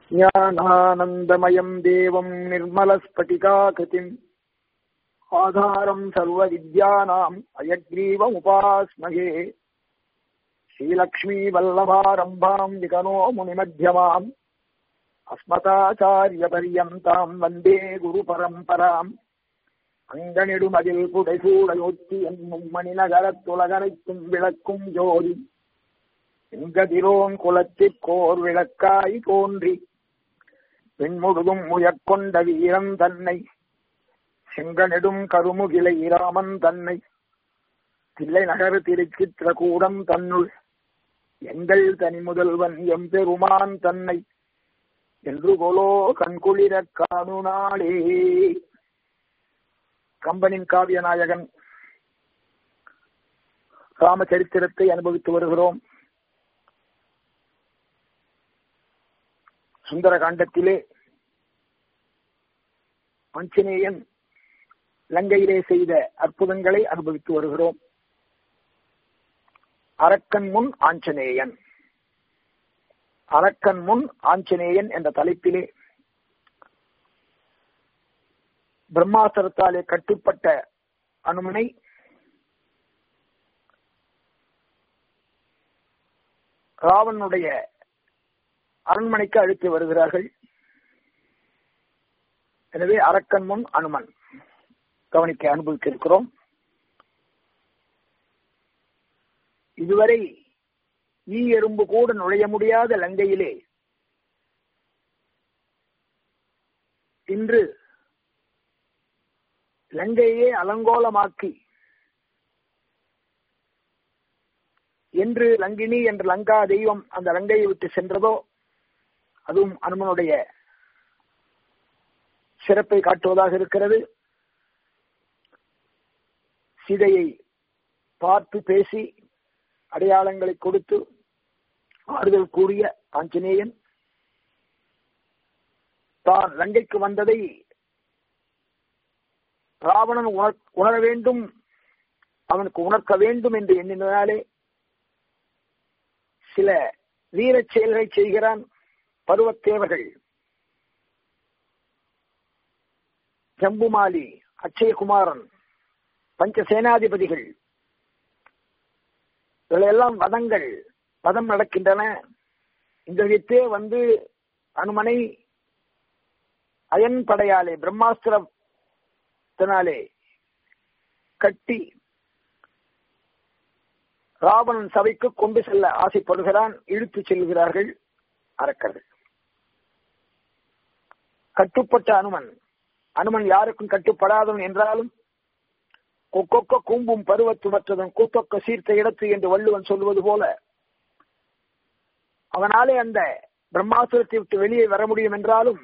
ज्ञानानन्दमयम् देवम् निर्मलस्फटिकाकृतिम् आधारम् सर्वविद्यानाम् अयग्रीवमुपास्महे श्रीलक्ष्मीवल्लभारम्भाम् विकनो मुनिमध्यमाम् अस्मताचार्यपर्यन्ताम् वन्दे குருபரம்பராம் அங்கனிடுமதில் புடைசூடையொத்தி என்னும் மணிநகரத்துலகனைக்கும் விளக்கும் ஜோதி எங்கதிரோன் குலத்திற் கோர் விளக்காய் தோன்றி பெண்முழுதும் முயற்கொண்ட வீரன் தன்னை செங்கனெடும் கருமுகிலை இராமன் தன்னை தில்லை நகர் திருச்சித்திரகூடம் தன்னுள் எங்கள் தனி முதல்வன் எம்பெருமான் தன்னை என்று கொலோ கண்குளிரக் காணு நாளே கம்பனின் காவிய நாயகன் ராமச்சரித்திரத்தை அனுபவித்து வருகிறோம் சுந்தர காண்டத்திலே ஆஞ்சநேயன் இலங்கையிலே செய்த அற்புதங்களை அனுபவித்து வருகிறோம் அரக்கன் முன் ஆஞ்சநேயன் அரக்கன் முன் ஆஞ்சநேயன் என்ற தலைப்பிலே பிரம்மாசரத்தாலே கட்டுப்பட்ட அனுமனை ராவனுடைய அரண்மனைக்கு அழைத்து வருகிறார்கள் எனவே அரக்கன் முன் அனுமன் கவனிக்க அனுபவிக்க இருக்கிறோம் இதுவரை ஈ எறும்பு கூட நுழைய முடியாத லங்கையிலே இன்று லங்கையே அலங்கோலமாக்கி என்று லங்கினி என்ற லங்கா தெய்வம் அந்த லங்கையை விட்டு சென்றதோ அதுவும் அனுமனுடைய சிறப்பை காட்டுவதாக இருக்கிறது சீதையை பார்த்து பேசி அடையாளங்களை கொடுத்து ஆறுதல் கூறிய ஆஞ்சநேயன் தான் லங்கைக்கு வந்ததை ராவணன் உணர வேண்டும் அவனுக்கு உணர்த்த வேண்டும் என்று எண்ணினாலே சில வீரச் செயல்களை செய்கிறான் பருவத்தேவர்கள் ஜம்புமாலி அச்சயகுமாரன் பஞ்ச சேனாதிபதிகள் இவையெல்லாம் வதங்கள் வதம் நடக்கின்றன இந்த வித்தே வந்து அனுமனை அயன் படையாலே பிரம்மாஸ்திரத்தினாலே கட்டி ராவணன் சபைக்கு கொண்டு செல்ல ஆசைப்படுகிறான் இழுத்து செல்கிறார்கள் அரக்கர்கள் கட்டுப்பட்ட அனுமன் அனுமன் யாருக்கும் கட்டுப்படாதவன் என்றாலும் கொக்கொக்க கூம்பும் பருவத்து மற்றதன் கூத்தொக்க சீர்த்த இடத்து என்று வள்ளுவன் சொல்வது போல அவனாலே அந்த பிரம்மாசுரத்தை விட்டு வெளியே வர முடியும் என்றாலும்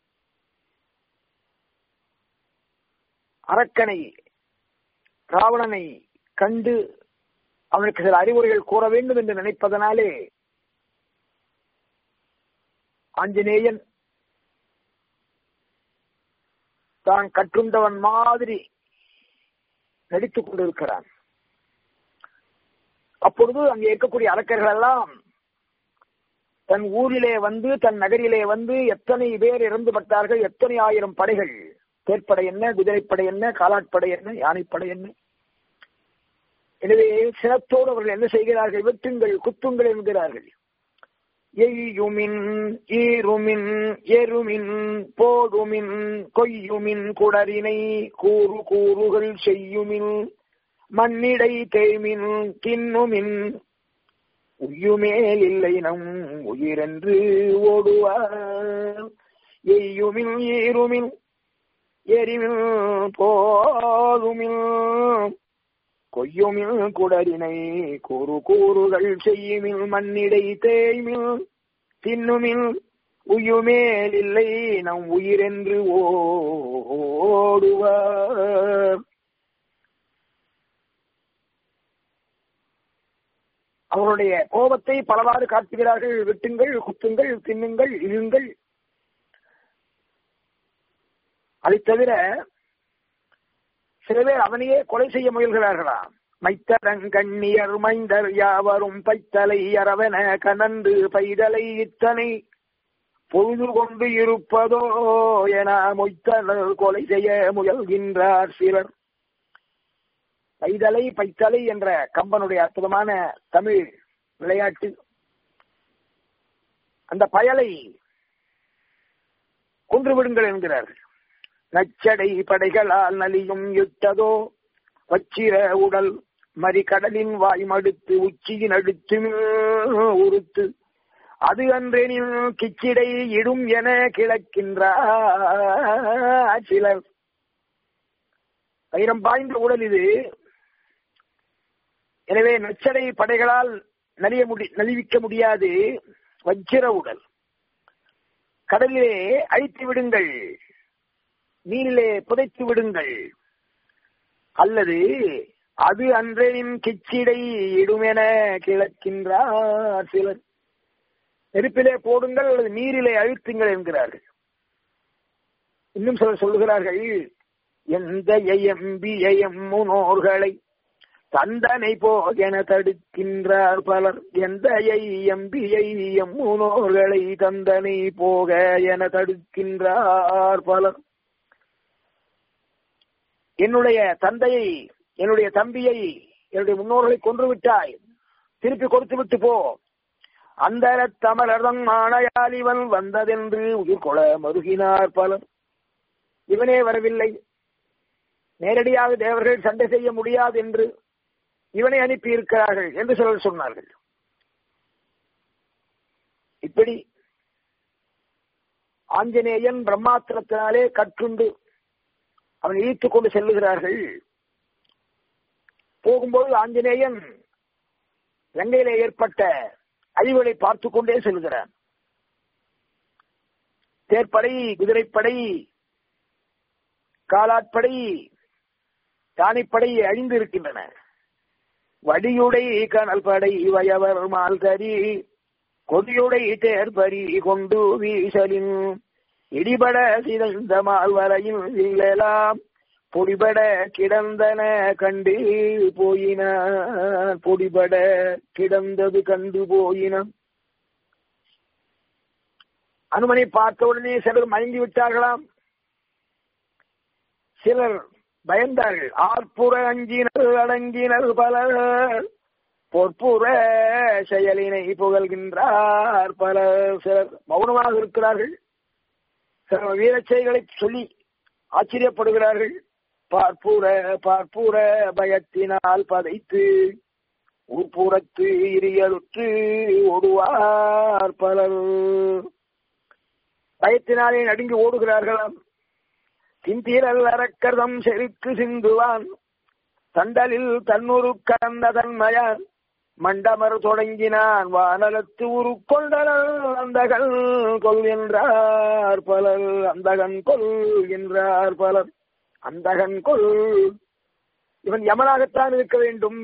அரக்கனை ராவணனை கண்டு அவனுக்கு சில அறிவுரைகள் கூற வேண்டும் என்று நினைப்பதனாலே ஆஞ்சநேயன் தான் கற்றுண்டவன் மாதிரி நடித்துக் கொண்டிருக்கிறான் அப்பொழுது அங்கே இருக்கக்கூடிய அரக்கர்கள் எல்லாம் தன் ஊரிலே வந்து தன் நகரிலே வந்து எத்தனை பேர் இறந்து பட்டார்கள் எத்தனை ஆயிரம் படைகள் தேர்ப்படை என்ன குதிரைப்படை என்ன காலாட்படை என்ன யானைப்படை என்ன எனவே சினத்தோடு அவர்கள் என்ன செய்கிறார்கள் வெட்டுங்கள் குத்துங்கள் என்கிறார்கள் எய்யுமின் ஈருமின் எருமின் போடுமின் கொய்யுமின் குடரினை கூறு கூறுகள் செய்யுமின் மண்ணிடை தேய்மின் தின்னுமின் உய்யுமேல் இல்லை நம் உயிரென்று ஓடுவார் எய்யுமின் ஈருமின் எரிமின் போதுமின் கொய்யுமில் குடரினை கூறு கூறுகள் செய்யுமில் மண்ணிடை தேய்மில் தின்னுமில் உயுமேல் இல்லை நம் உயிரென்று ஓடுவார் அவருடைய கோபத்தை பலவாறு காட்டுகிறார்கள் வெட்டுங்கள் குத்துங்கள் தின்னுங்கள் இழுங்கள் அதை தவிர சில பேர் அவனையே கொலை செய்ய முயல்கிறார்களாம் மைத்தரங்கண்ணியர் மைந்தர் யாவரும் பைத்தலை அரவன கனன்று பைதலை இத்தனை பொழுது கொண்டு இருப்பதோ என மொய்த்தனர் கொலை செய்ய முயல்கின்றார் சிலர் பைதலை பைத்தலை என்ற கம்பனுடைய அற்புதமான தமிழ் விளையாட்டு அந்த பயலை கொன்று விடுங்கள் என்கிறார்கள் நச்சடை படைகளால் நலியும் இட்டதோ வச்சிர உடல் மறிகடலின் வாய் மடுத்து உச்சியின் அடுத்து உறுத்து அது அன்றெனில் கிச்சிடை இடும் என கிழக்கின்றார் சிலர் வைரம் பாய்ந்த உடல் இது எனவே நச்சடை படைகளால் நலிய முடி நலிவிக்க முடியாது வஜ்ர உடல் கடலிலே அழித்து விடுங்கள் நீரிலே புதைத்து விடுங்கள் அல்லது அது அன்றனின் கிச்சிடை இடுமென கிழக்கின்றார் சிலர் நெருப்பிலே போடுங்கள் அல்லது நீரிலே அழுத்துங்கள் என்கிறார்கள் இன்னும் சிலர் சொல்லுகிறார்கள் எந்த எம்பி முன்னோர்களை தந்தனை போகென தடுக்கின்றார் பலர் எந்த எம்பியை முன்னோர்களை தந்தனை போக என தடுக்கின்றார் பலர் என்னுடைய தந்தையை என்னுடைய தம்பியை என்னுடைய முன்னோர்களை கொன்று விட்டாய் திருப்பி கொடுத்து விட்டு போ அந்த தமிழர்தம் ஆணையால் இவன் வந்ததென்று உயிர் கொள மருகினார் பலர் இவனே வரவில்லை நேரடியாக தேவர்கள் சண்டை செய்ய முடியாது என்று இவனை அனுப்பி இருக்கிறார்கள் என்று சிலர் சொன்னார்கள் இப்படி ஆஞ்சநேயன் பிரம்மாத்திரத்தினாலே கற்றுண்டு அவன் இழுத்துக் கொண்டு செல்லுகிறார்கள் போகும்போது ஆஞ்சநேயன் லங்கையிலே ஏற்பட்ட அழிவுகளை பார்த்து கொண்டே செல்கிறான் தேர்ப்படை குதிரைப்படை காலாட்படை யானைப்படை அழிந்து இருக்கின்றன வடியுடை கனல் படை வயவர் மால்கரி கொடியுடை தேர்பரி கொண்டு வீசலின் இடிபட சிதைந்த மால்வரையில் இல்லலாம் பொடிபட கிடந்தன கண்டு போயின பொடிபட கிடந்தது கண்டு போயின அனுமனை பார்த்த உடனே சிலர் மயங்கி விட்டார்களாம் சிலர் பயந்தார்கள் ஆர்ப்புற அஞ்சினர் அடங்கினர் பலர் பொற்புற செயலினை புகழ்கின்றார் பல சிலர் மௌனமாக இருக்கிறார்கள் சில வீரச்செய்களை சொல்லி ஆச்சரியப்படுகிறார்கள் பார்ப்புற பார்ப்புற பயத்தினால் பதைத்து உட்புறத்து இரியலுற்று ஓடுவார் பலர் பயத்தினாலே நடுங்கி ஓடுகிறார்களாம் திந்தீரல் அரக்கர்தம் செருக்கு சிந்துவான் தண்டலில் தன்னுரு கலந்த தன்மையான் மண்டமர் தொடங்கினான் வானலத்து உரு கொண்டனல் அந்தகன் கொல் என்றார் பலர் அந்தகன் கொல் என்றார் பலர் அந்தகன் கொல் இவன் யமனாகத்தான் இருக்க வேண்டும்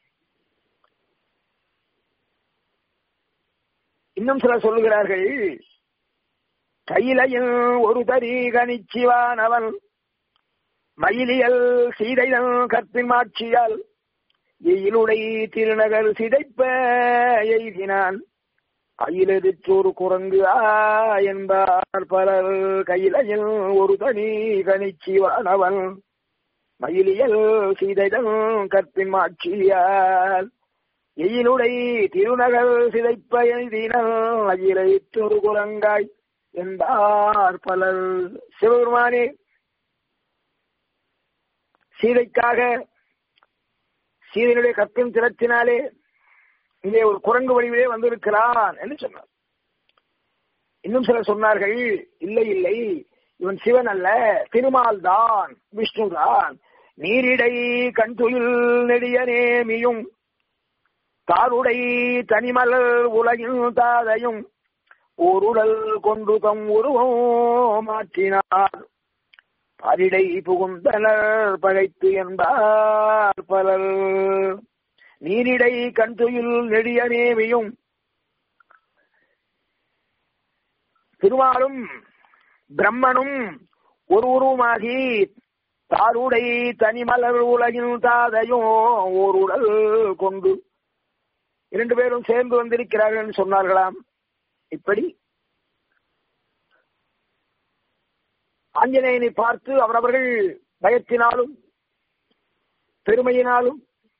இன்னும் சிலர் சொல்லுகிறார்கள் கையிலையில் ஒரு தரி கணிச்சிவானவன் மயிலியல் சீதைதன் கற்பின் மாட்சியால் எயிலுடை திருநகர் சிதைப்ப எய்தினான் அயிலெதிற்றொரு குரங்கு ஆ என்பார் பலர் கையிலையில் ஒரு தனி கணிச்சிவானவன் மயிலியல் சீதைதன் கற்பின் மாட்சியால் எயிலுடை திருநகர் சிதைப்ப எய்தினான் அயிலெதிற்றொரு குரங்காய் என்பார் பலர் சிவபெருமானே சீதைக்காக சீதையினுடைய கற்பின் திறத்தினாலே இங்கே ஒரு குரங்கு வடிவிலே வந்திருக்கிறான் என்று சொன்னார் இன்னும் சிலர் சொன்னார்கள் இல்லை இல்லை இவன் சிவன் அல்ல திருமால் தான் விஷ்ணு தான் நீரிடை கண்துயில் நெடிய நேமியும் தாருடை தனிமலர் உலகின் தாதையும் ஓருடல் கொண்டு தம் உருவம் மாற்றினார் பரிடை புகுந்தனர் பகைத்து என்பார் பலர் நீரிடை கண்துயில் நெடிய நேமியும் திருமாலும் பிரம்மனும் ஒரு உருவமாகி தாருடை தனிமலர் உலகின் தாதையும் ஓர் உடல் கொண்டு இரண்டு பேரும் சேர்ந்து வந்திருக்கிறார்கள் என்று சொன்னார்களாம் இப்படி ஆஞ்சநேயனை பார்த்து அவரவர்கள் பயத்தினாலும் பெருமையினாலும்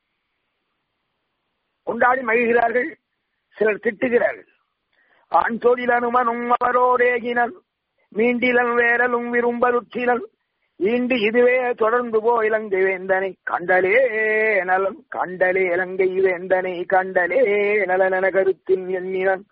கொண்டாடி மகிழ்கிறார்கள் சிலர் திட்டுகிறார்கள் ஆண் தொழிலனுமனும் அவரோடேகினல் மீண்டிலன் வேரலும் விரும்பலுற்றினல் ஈண்டு இதுவே தொடர்ந்து போ இலங்கை வேந்தனை கண்டலே நலம் கண்டலே இலங்கை வேந்தனை கண்டலே நலனன கருத்தின் எண்ணினன்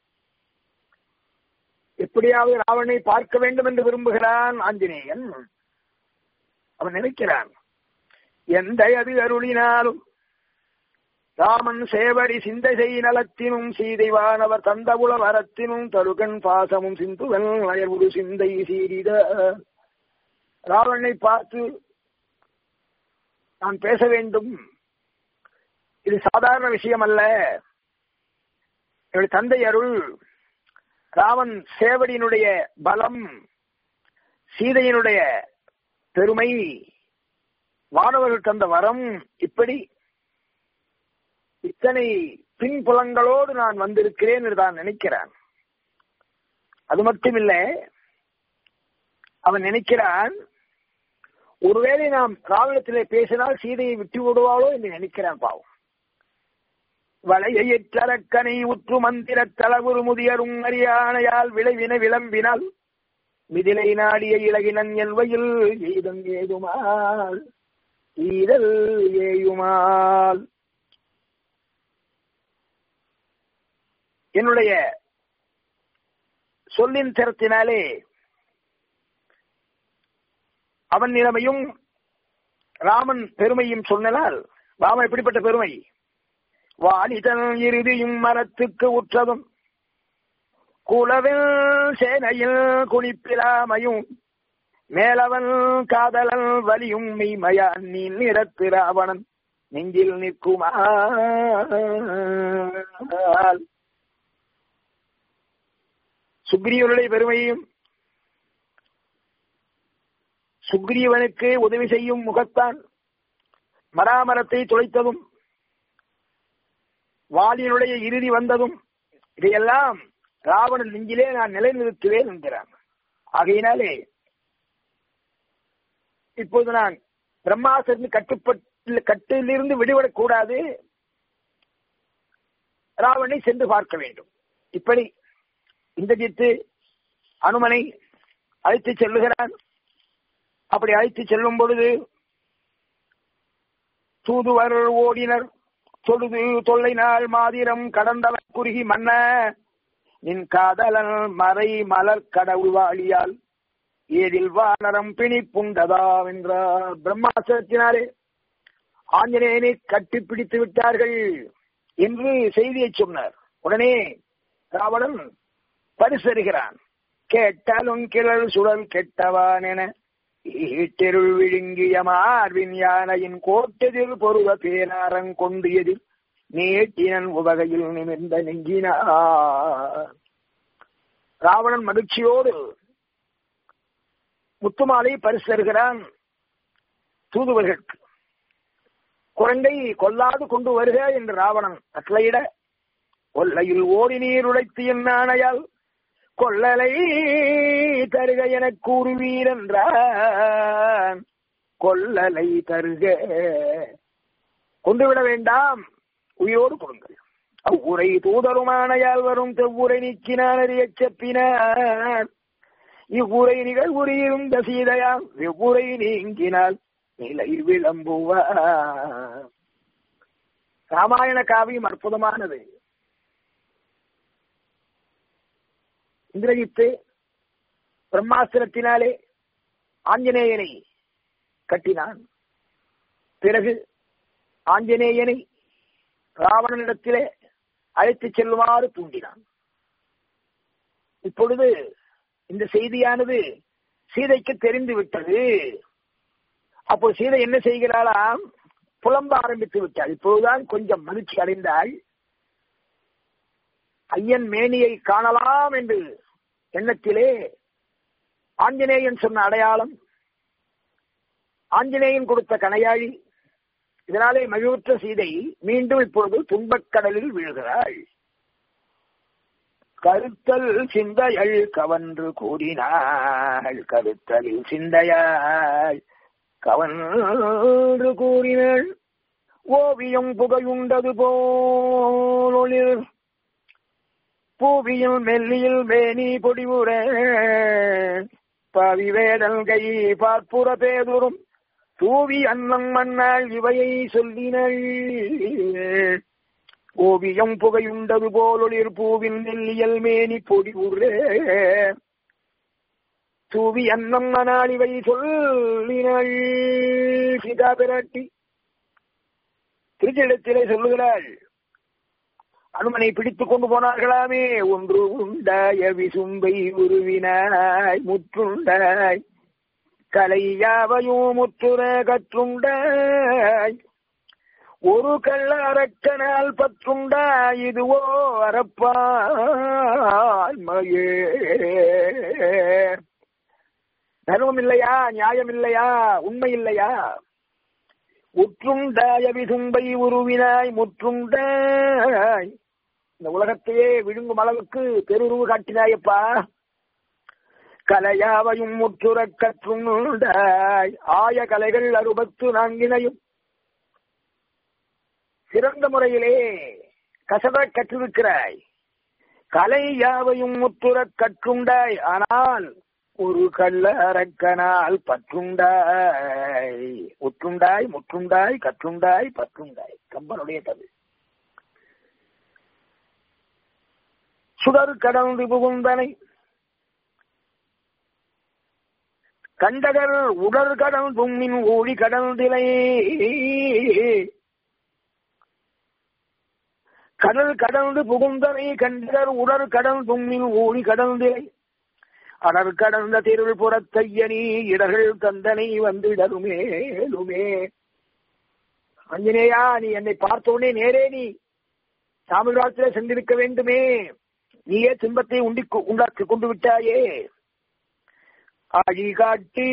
எப்படியாவது ராவணனை பார்க்க வேண்டும் என்று விரும்புகிறான் ஆஞ்சநேயன் அவன் நினைக்கிறான் எந்த அது அருளினாலும் ராமன் சேவடி சிந்தை நலத்தினும் சீதைவானவர் தந்தபுல வரத்தினும் தருகன் பாசமும் சிந்துவன் அயர்வுடு சிந்தை சீரித ராவணனை பார்த்து நான் பேச வேண்டும் இது சாதாரண விஷயம் அல்ல என்னுடைய தந்தை அருள் ராமன் சேவடியினுடைய பலம் சீதையினுடைய பெருமை வானவர்கள் தந்த வரம் இப்படி இத்தனை பின்புலங்களோடு நான் வந்திருக்கிறேன் என்று தான் நினைக்கிறான் அது மட்டுமில்ல அவன் நினைக்கிறான் ஒருவேளை நாம் ராவணத்திலே பேசினால் சீதையை விட்டு விடுவாளோ என்று நினைக்கிறான் பாவம் வளையற்றரக்கனை உற்று மந்திர தளவுரு முதியரும் அறியானையால் விளைவின விளம்பினால் மிதிலை நாடிய இலகினன் எல்வையில் ஈதம் ஏதுமால் ஈதல் ஏயுமால் என்னுடைய சொல்லின் திறத்தினாலே அவன் நிலைமையும் ராமன் பெருமையும் சொன்னால் ராமன் எப்படிப்பட்ட பெருமை வாலிதன் இறுதியும் மரத்துக்கு உற்றதும் குலவில் சேனையில் குளிப்பிலாமையும் மேலவன் காதலன் வலியும் மெய்மையான் நீ நிறத்து ராவணன் நெஞ்சில் நிற்குமா சுக்ரீவனுடைய பெருமையும் சுக்ரீவனுக்கு உதவி செய்யும் முகத்தான் மராமரத்தை துளைத்ததும் வாலியனுடைய இறுதி வந்ததும் இதையெல்லாம் ராவணன் நெஞ்சிலே நான் நிலைநிறுத்துவேன் என்கிறான் ஆகையினாலே இப்போது நான் பிரம்மாசிருந்து கட்டுப்பட்டு கட்டிலிருந்து விடுபடக்கூடாது ராவணனை சென்று பார்க்க வேண்டும் இப்படி இந்திரஜித்து அனுமனை அழைத்து செல்லுகிறான் அப்படி அழைத்து செல்லும் பொழுது தூதுவர் ஓடினர் தொழுது தொல்லை நாள் மாதிரம் கடந்தவன் குறுகி மன்ன நின் காதலன் மறை மலர் கடவுள் வாழியால் ஏதில் வானரம் பிணி புண்டதா என்றார் பிரம்மாசத்தினாலே ஆஞ்சநேயனை கட்டிப்பிடித்து விட்டார்கள் என்று செய்தியை சொன்னார் உடனே ராவணன் பரிசருகிறான் கேட்டாலும் கிளல் சுழல் கெட்டவான் என ஈட்டெருள் விழுங்கிய மார்பின் யானையின் கோட்டெதிர் பொருவ பேனாரங் கொண்டு எதிர் நேட்டினன் உவகையில் நிமிர்ந்த நெஞ்சினார் ராவணன் மகிழ்ச்சியோடு முத்துமாலை பரிசருகிறான் தூதுவர்களுக்கு குரங்கை கொல்லாது கொண்டு வருக என்று ராவணன் கட்டளையிட கொல்லையில் ஓடி நீர் உழைத்து என் ஆணையால் கொள்ளலை தருக என கூறுவீர் என்றான் கொள்ளலை தருக கொண்டுவிட வேண்டாம் உயிரோடு கொடுங்கள் அவ்வுரை தூதருமானையால் வரும் தெவ்வுரை நீக்கினான் அறியச் செப்பினார் இவ்வுரை நிகழ்வுரியிருந்த சீதையாம் வெவ்வுரை நீங்கினால் நிலை விளம்புவார் ராமாயண காவியம் அற்புதமானது இந்திரஜித்து பிரம்மாஸ்திரத்தினாலே ஆஞ்சநேயனை கட்டினான் பிறகு ஆஞ்சநேயனை ராவணனிடத்திலே அழைத்துச் செல்லுமாறு தூண்டினான் இப்பொழுது இந்த செய்தியானது சீதைக்கு தெரிந்து விட்டது அப்போ சீதை என்ன செய்கிறாளாம் புலம்ப ஆரம்பித்து விட்டாள் இப்போதுதான் கொஞ்சம் மகிழ்ச்சி அடைந்தாள் ஐயன் மேனியை காணலாம் என்று எண்ணத்திலே ஆஞ்சநேயன் சொன்ன அடையாளம் ஆஞ்சநேயன் கொடுத்த கனையாழி இதனாலே மகிழ்வுற்ற சீதை மீண்டும் இப்பொழுது துன்பக் கடலில் வீழ்கிறாள் கருத்தல் சிந்தையள் கவன்று கூறினாள் கருத்தலில் சிந்தையாள் கவன்று கூறினாள் ஓவியம் புகையுண்டது போலொளிர் பூவியில் மெல்லியில் மேனி பொடிவுற பாவி வேடல் கை பார்ப்புற பேதுரும் தூவி அன்னம் மண்ணாள் இவையை சொல்லினள் ஓவியம் புகையுண்டது போலொளிர் பூவின் மெல்லியல் மேனி பொடிவுற தூவி அன்னம் மணாள் இவை சொல்லினள் சீதா பிராட்டி திருச்சிடத்திலே சொல்லுகிறாள் அனுமனை பிடித்துக் கொண்டு போனார்களாமே ஒன்று உண்டாய விசும்பை உருவினாய் முற்றுண்டாய் கலையாவையும் முற்றுர கற்றுண்டாய் ஒரு கள்ள அரக்கனால் பற்றுண்டாய் இதுவோ அரப்பாய்மையே தர்மம் இல்லையா நியாயம் இல்லையா உண்மை இல்லையா உற்றுண்டாய விசும்பை உருவினாய் முற்றுண்டாய் இந்த உலகத்தையே விழுங்கும் அளவுக்கு பெருருவு காட்டினாயப்பா கலையாவையும் முற்றுற கற்றுண்டாய் ஆய கலைகள் அறுபத்து நான்கினையும் சிறந்த முறையிலே கசட கற்றிருக்கிறாய் கலை யாவையும் முற்றுற கற்றுண்டாய் ஆனால் ஒரு கள்ள அரக்கனால் பற்றுண்டாய் ஒற்றுண்டாய் முற்றுண்டாய் கற்றுண்டாய் பற்றுண்டாய் கம்பனுடைய தமிழ் சுடர் கடந்து புகுந்தனை கண்டகர் உடர் கடல் தும்மின் ஊழி கடந்திலை கடல் கடந்து புகுந்தனை கண்டகர் உடர் கடல் தும்மின் ஊழி கடந்திலை அடர் கடந்த திருள் புறத்தையனி இடர்கள் தந்தனை வந்திடருமேலுமே அஞ்சனேயா நீ என்னை பார்த்த உடனே நேரே நீ சாமிராத்திர சென்றிருக்க வேண்டுமே நீயே துன்பத்தை உண்டி உண்டாக்கி கொண்டு விட்டாயே ஆழி காட்டி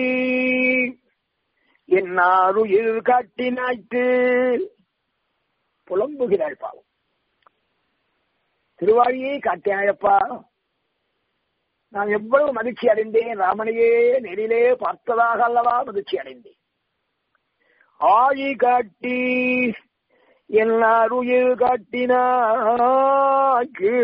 என்னாருயிர் காட்டினாய்க்கு புலம்புகிறாள் பாவம் திருவாரியை காட்டினாயப்பா நான் எவ்வளவு மகிழ்ச்சி அடைந்தேன் ராமனையே நெறிலே பார்த்ததாக அல்லவா மகிழ்ச்சி அடைந்தேன் ஆழி காட்டி எல்லாருயிர் காட்டினாக்கு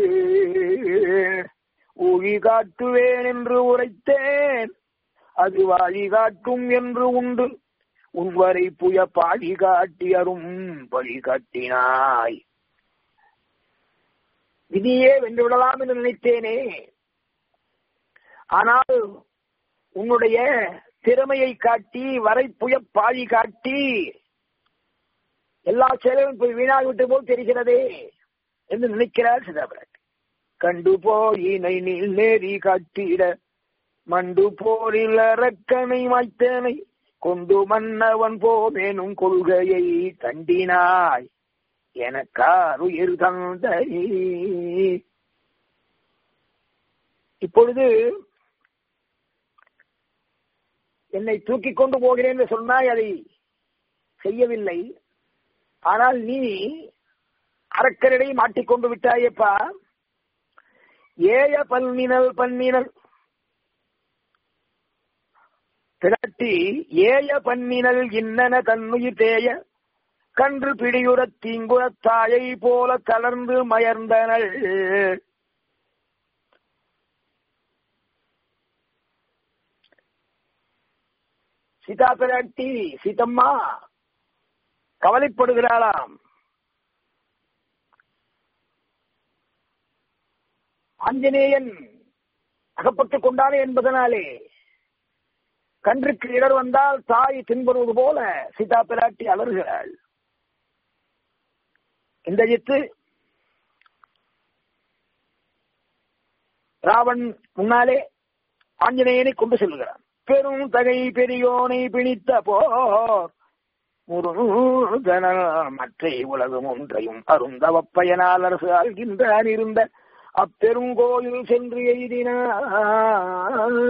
ஊழி காட்டுவேன் என்று உரைத்தேன் அது வாழி காட்டும் என்று உண்டு உன்வரை புய பாழி காட்டியரும் பழி காட்டினாய் விதியே வென்றுவிடலாம் என்று நினைத்தேனே ஆனால் உன்னுடைய திறமையை காட்டி வரைப்புய பாழி காட்டி எல்லா செயலும் போய் வீணாகிவிட்டு போல் தெரிகிறதே என்று நினைக்கிறார் சிதாபரட் கண்டு போயினை நீல் நேரி காட்டிட மண்டு போரில் அரக்கனை மாய்த்தனை கொண்டு மன்னவன் போமேனும் கொள்கையை கண்டினாய் எனக்காருயிர் தந்தை இப்பொழுது என்னை தூக்கி கொண்டு போகிறேன் என்று சொன்னாய் அதை செய்யவில்லை ஆனால் நீ அரக்கரிடையே மாட்டிக்கொண்டு விட்டாயப்பா ஏய பல்மினல் பன்னினல் திரட்டி ஏய பன்னினல் இன்னன தன்னுயிர் தேய கன்று பிடியுறத் தீங்குறத் தாயை போல கலர்ந்து மயர்ந்தனள் சீதா பிராட்டி சீதம்மா கவலைப்படுகிறாளாம் ஆஞ்சநேயன் அகப்பட்டுக் கொண்டானே என்பதனாலே கன்றுக்கு இடர் வந்தால் தாய் தின்படுவது போல சீதா பிராட்டி அலறுகிறாள் இந்த ஜித்து ராவன் முன்னாலே ஆஞ்சநேயனை கொண்டு செல்கிறான் பெரும் தகை பெரியோனை பிணித்த போர் முருகனால் மற்ற உலகம் ஒன்றையும் அருந்தவப்பயனால் அரசு ஆள்கின்றான் இருந்த அப்பெருங்கோயில் சென்று எய்தினார்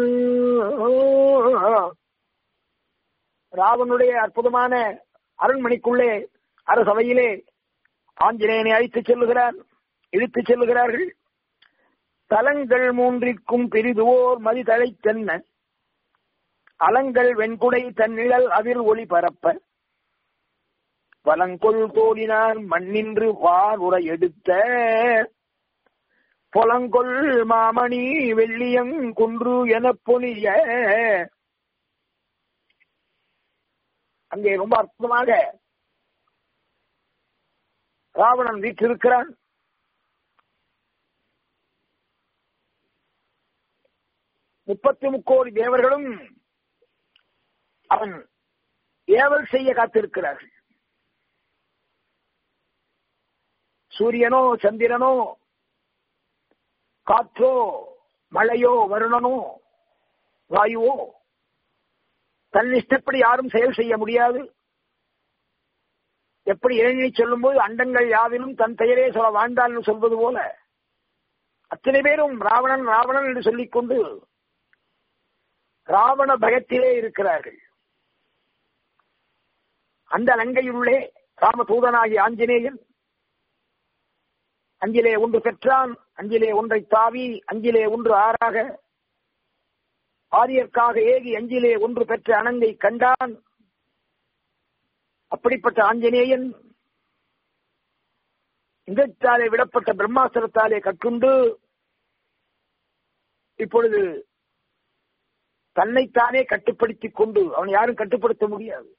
ராவனுடைய அற்புதமான அரண்மனைக்குள்ளே அரசவையிலே ஆஞ்சநேயனை அழைத்துச் செல்லுகிறார் இழுத்துச் செல்லுகிறார்கள் தலங்கள் மூன்றிற்கும் பிரிதுவோர் மதிதழை தென்ன அலங்கள் வெண்குடை தன்னிழல் அதிர் ஒளி பரப்ப வலங்கொள் தோழினான் மண்ணின்று வார் உரை எடுத்த பொலங்கொள் மாமணி வெள்ளியங் குன்று எனப் பொலிய அங்கே ரொம்ப அற்புதமாக ராவணன் வீற்றிருக்கிறான் முப்பத்தி முக்கோடி தேவர்களும் அவன் ஏவல் செய்ய காத்திருக்கிறார்கள் சூரியனோ சந்திரனோ காற்றோ மழையோ வருணனோ வாயுவோ தன் இஷ்டப்படி யாரும் செயல் செய்ய முடியாது எப்படி இளைஞனை சொல்லும் போது அண்டங்கள் யாவிலும் தன் பெயரே சொல்ல வாழ்ந்தால் சொல்வது போல அத்தனை பேரும் ராவணன் ராவணன் என்று சொல்லிக் கொண்டு ராவண பயத்திலே இருக்கிறார்கள் அந்த லங்கையுள்ளே ராமதூதனாகி ஆஞ்சநேயன் அஞ்சிலே ஒன்று பெற்றான் அஞ்சிலே ஒன்றை தாவி அஞ்சிலே ஒன்று ஆறாக ஆரியர்க்காக ஏகி அஞ்சிலே ஒன்று பெற்ற அனங்கை கண்டான் அப்படிப்பட்ட ஆஞ்சநேயன் இந்தத்தாலே விடப்பட்ட பிரம்மாஸ்திரத்தாலே கட்டுண்டு இப்பொழுது தன்னைத்தானே கட்டுப்படுத்திக் கொண்டு அவன் யாரும் கட்டுப்படுத்த முடியாது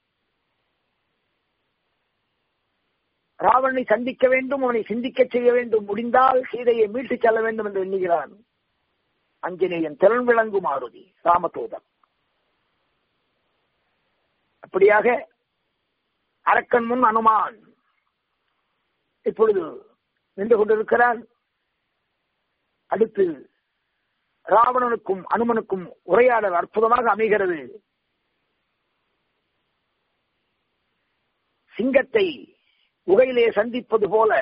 ராவணனை சந்திக்க வேண்டும் அவனை சிந்திக்க செய்ய வேண்டும் முடிந்தால் சீதையை மீட்டுச் செல்ல வேண்டும் என்று எண்ணுகிறான் அஞ்சனேயன் திறன் விளங்கும் மாருதி ராமதூதன் அப்படியாக அரக்கன் முன் அனுமான் இப்பொழுது நின்று கொண்டிருக்கிறான் அடுத்து ராவணனுக்கும் அனுமனுக்கும் உரையாடல் அற்புதமாக அமைகிறது சிங்கத்தை உகையிலே சந்திப்பது போல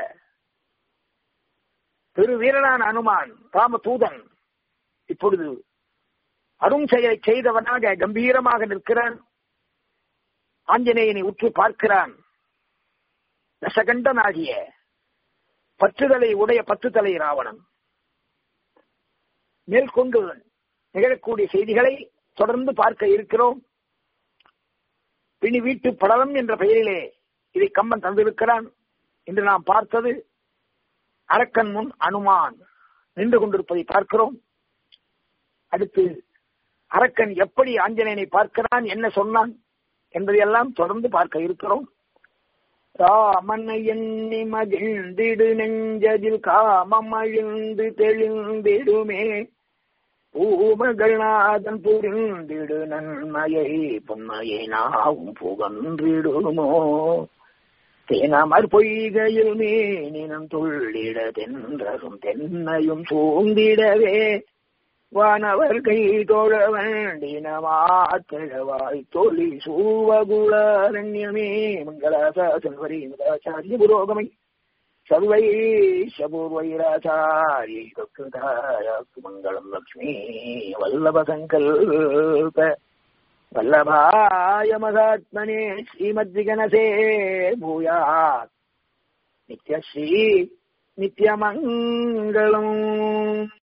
திரு வீரனான அனுமான் ராமதூதன் இப்பொழுது அரும் செயலை செய்தவனாக கம்பீரமாக நிற்கிறான் ஆஞ்சநேயனை உற்று பார்க்கிறான் ரசகண்டனாகிய பற்றுதலை உடைய பத்துதலை ராவணன் மேற்கொண்டு நிகழக்கூடிய செய்திகளை தொடர்ந்து பார்க்க இருக்கிறோம் பிணி வீட்டு படலம் என்ற பெயரிலே இதை கம்பன் தந்திருக்கிறான் என்று நாம் பார்த்தது அரக்கன் முன் அனுமான் நின்று கொண்டிருப்பதை பார்க்கிறோம் அடுத்து அரக்கன் எப்படி ஆஞ்சநேயனை பார்க்கிறான் என்ன சொன்னான் என்பதையெல்லாம் தொடர்ந்து பார்க்க இருக்கிறோம் ராமனை எண்ணி மகிழ்ந்திடு நெஞ்சதில் காமம் அழிந்து தெளிந்திடுமே பூமகள் நாதன் புரிந்திடு நன்மையை பொன்மையை நாவும் புகன்றிடுமோ தேனமர் பொய்கையில் மேனினம் துள்ளிட தென்றரும் தென்னையும் சூழ்ந்திடவே வானவர் கை தோழ வேண்டினமாத்திழவாய் தொழி சூவகுலரண்யமே மங்களாசாசன்வரி மதாச்சாரிய புரோகமை சர்வைஷபூர்வைராச்சாரியை தொக்குதாயாக்கு மங்களம் லக்ஷ்மி வல்லப சங்கல்ப வல்லபாய மகாத்மனே ஸ்ரீமத்விகனசே பூயாத் நித்யஸ்ரீ நித்யமங்கலம்